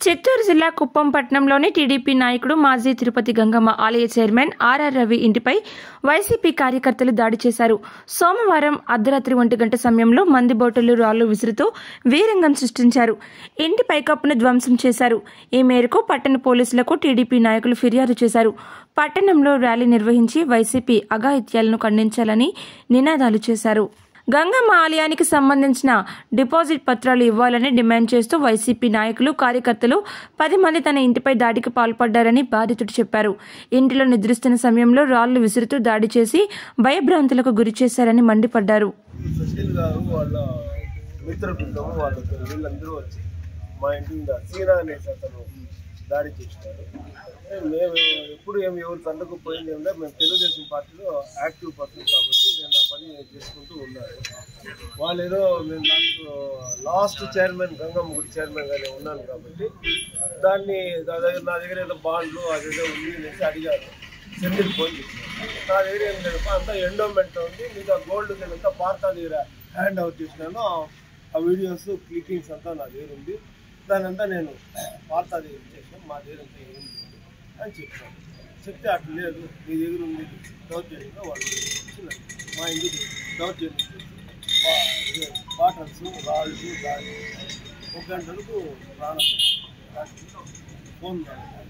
చిత్తూరు జిల్లా కుప్పం పట్టణంలోని టీడీపీ నాయకుడు మాజీ తిరుపతి గంగమ్మ ఆలయ చైర్మన్ ఆర్ఆర్ రవి ఇంటిపై వైసీపీ కార్యకర్తలు దాడి చేశారు సోమవారం అర్ధరాత్రి ఒంటి గంట సమయంలో మంది బోటలు రాళ్లు విసురుతూ వీరంగం సృష్టించారు ఇంటి పైకప్పును ధ్వంసం చేశారు ఈ మేరకు పట్టణ పోలీసులకు టీడీపీ నాయకులు ఫిర్యాదు చేశారు పట్టణంలో ర్యాలీ నిర్వహించి వైసీపీ అఘాయిత్యాలను ఖండించాలని నినాదాలు చేశారు గంగమ్మ ఆలయానికి సంబంధించిన డిపాజిట్ పత్రాలు ఇవ్వాలని డిమాండ్ చేస్తూ వైసీపీ నాయకులు కార్యకర్తలు పది మంది తన ఇంటిపై దాడికి పాల్పడ్డారని బాధితుడు చెప్పారు ఇంటిలో నిద్రిస్తున్న సమయంలో రాళ్లు విసురుతూ దాడి చేసి భయభ్రాంతులకు గురి చేశారని మండిపడ్డారు సుశీల్ గారు వాళ్ళ మిత్ర బృందం వాళ్ళ వీళ్ళందరూ వచ్చి మా ఇంటి మీద సీనా అనేసి అతను దాడి చేసినారు అంటే మేము ఎప్పుడు ఏమి ఎవరు తండ్రికి పోయింది ఏమిటో మేము తెలుగుదేశం పార్టీలో యాక్టివ్ పర్సన్ కాబట్టి నేను నా పని చేసుకుంటూ ఉన్నాను వాళ్ళు ఏదో నేను లాస్ట్ లాస్ట్ చైర్మన్ గంగమ్మ గుడి చైర్మన్గానే ఉన్నాను కాబట్టి దాన్ని నా దగ్గర నా దగ్గర ఏదో బాండ్లు అదేదో ఉంది అనేసి అడిగారు సెంటిల్ ఫోన్ చేసినాను నా దగ్గర ఏం లేదు అంతా ఎండోమెంట్ ఉంది మీకు ఆ గోల్డ్ నేను అంతా పార్తా దగ్గర హ్యాండ్ అవుట్ చేసినాను ఆ వీడియోస్ క్లిప్పింగ్స్ అంతా నా దగ్గర ఉంది దానంతా నేను పార్తా దగ్గర ఇచ్చేసాను మా దగ్గర అంతా ఏం లేదు అని చెప్పాను చెప్తే అట్లా లేదు మీ దగ్గర ఉంది దౌర్జన్యంగా వాళ్ళు వచ్చినారు మా ఇంటికి దౌర్జన్యం చేసి బాటల్స్ రాళ్ళు దాడి ఒక గంట వరకు ప్రాణం ఫోన్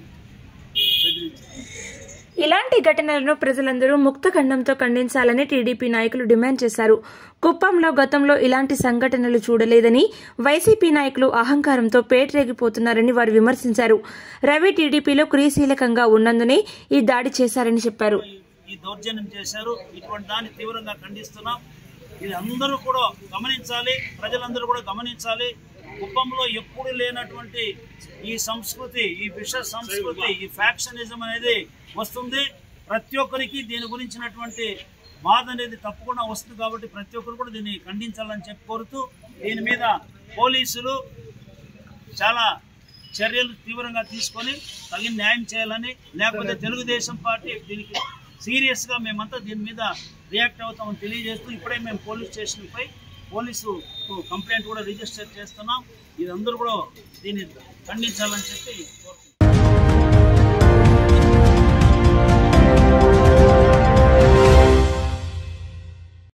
బెదిరించారు ఇలాంటి ఘటనలను ప్రజలందరూ ముక్త ఖండంతో ఖండించాలని టీడీపీ నాయకులు డిమాండ్ చేశారు కుప్పంలో గతంలో ఇలాంటి సంఘటనలు చూడలేదని వైసీపీ నాయకులు అహంకారంతో పేటరేగిపోతున్నారని వారు విమర్శించారు రవి టీడీపీలో క్రియాశీలకంగా ఉన్నందునే ఈ దాడి చేశారని చెప్పారు ఈ దౌర్జన్యం చేశారు ఇటువంటి దాన్ని తీవ్రంగా ఖండిస్తున్నాం ఇది అందరూ కూడా గమనించాలి ప్రజలందరూ కూడా గమనించాలి కుప్పంలో ఎప్పుడు లేనటువంటి ఈ సంస్కృతి ఈ విష సంస్కృతి ఈ ఫ్యాక్షనిజం అనేది వస్తుంది ప్రతి ఒక్కరికి దీని గురించినటువంటి బాధ అనేది తప్పకుండా వస్తుంది కాబట్టి ప్రతి ఒక్కరు కూడా దీన్ని ఖండించాలని చెప్పి కోరుతూ దీని మీద పోలీసులు చాలా చర్యలు తీవ్రంగా తీసుకొని తగిన న్యాయం చేయాలని లేకపోతే తెలుగుదేశం పార్టీ దీనికి సీరియస్గా మేమంతా దీని మీద రియాక్ట్ అవుతామని తెలియజేస్తూ ఇప్పుడే మేము పోలీస్ స్టేషన్పై పోలీసు కంప్లైంట్ కూడా రిజిస్టర్ చేస్తున్నాం ఇదందరూ కూడా దీన్ని ఖండించాలని చెప్పి కోరుతున్నాం